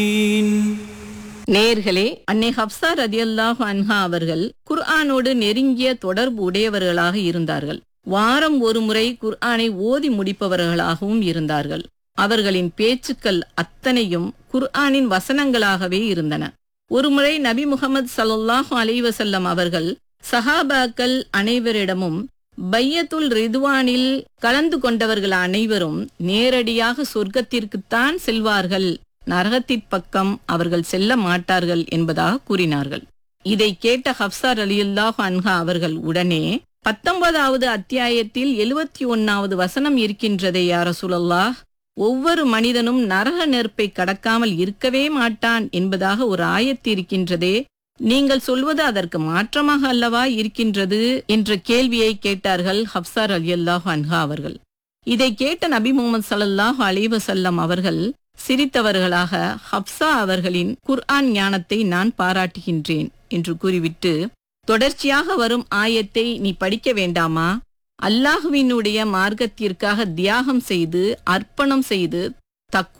நேர்களே அன்னை ஹப்சா ரதியல்லாஹு அன்ஹா அவர்கள் குர்ஆனோடு நெருங்கிய தொடர்பு உடையவர்களாக இருந்தார்கள் வாரம் ஒரு முறை குர்ஆனை ஓதி முடிப்பவர்களாகவும் இருந்தார்கள் அவர்களின் பேச்சுக்கள் அத்தனையும் குர்ஆனின் வசனங்களாகவே இருந்தன ஒருமுறை நபி முகமது ஸல்லல்லாஹு அலைஹி வஸல்லம் அவர்கள் சஹாபாக்கள் அனைவரிடமும் பையத்துல் ரிதுவானில் கலந்து கொண்டவர்கள் அனைவரும் நேரடியாக சொர்க்கத்திற்குத்தான் செல்வார்கள் நரகத்திற் பக்கம் அவர்கள் செல்ல மாட்டார்கள் என்பதாக கூறினார்கள் இதை கேட்ட ஹப்சார் அலியுல்லாஹ் அன்ஹா அவர்கள் உடனே பத்தொன்பதாவது அத்தியாயத்தில் எழுவத்தி ஒன்னாவது வசனம் இருக்கின்றதே யார சுழல்லாஹ் ஒவ்வொரு மனிதனும் நரக நெருப்பை கடக்காமல் இருக்கவே மாட்டான் என்பதாக ஒரு ஆயத்து இருக்கின்றதே நீங்கள் சொல்வது அதற்கு மாற்றமாக அல்லவா இருக்கின்றது என்ற கேள்வியை கேட்டார்கள் ஹப்சார் அலியல்லாஹ் அன்ஹா அவர்கள் இதை கேட்ட நபி முகமது ஸல்லல்லாஹு அலைஹி வஸல்லம் அவர்கள் சிரித்தவர்களாக ஹப்சா அவர்களின் குர்ஆன் ஞானத்தை நான் பாராட்டுகின்றேன் என்று கூறிவிட்டு தொடர்ச்சியாக வரும் ஆயத்தை நீ படிக்க வேண்டாமா அல்லாஹுவினுடைய மார்க்கத்திற்காக தியாகம் செய்து அர்ப்பணம் செய்து தக்